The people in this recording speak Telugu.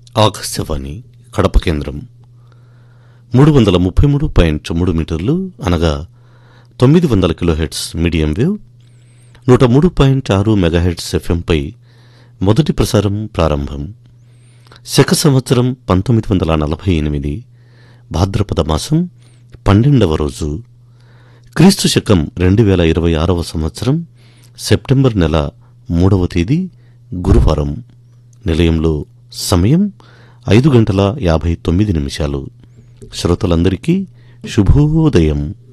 ఆకాశవాణి కడప కేంద్రం మూడు వందల ముప్పై మూడు పాయింట్ మూడు మీటర్లు అనగా తొమ్మిది వందల కిలోహెడ్స్ మీడియం వేవ్ నూట మూడు పాయింట్ ఆరు మెగాహెడ్స్ ఎఫ్ఎంపై మొదటి ప్రసారం ప్రారంభం శక సంవత్సరం పంతొమ్మిది వందల నలభై ఎనిమిది భాద్రపద మాసం పన్నెండవ రోజు క్రీస్తు శకం రెండు వేల ఇరవై ఆరవ సంవత్సరం సెప్టెంబర్ నెల మూడవ తేదీ గురువారం నిలయంలో సమయం ఐదు గంటల యాభై తొమ్మిది నిమిషాలు శ్రోతలందరికీ శుభోదయం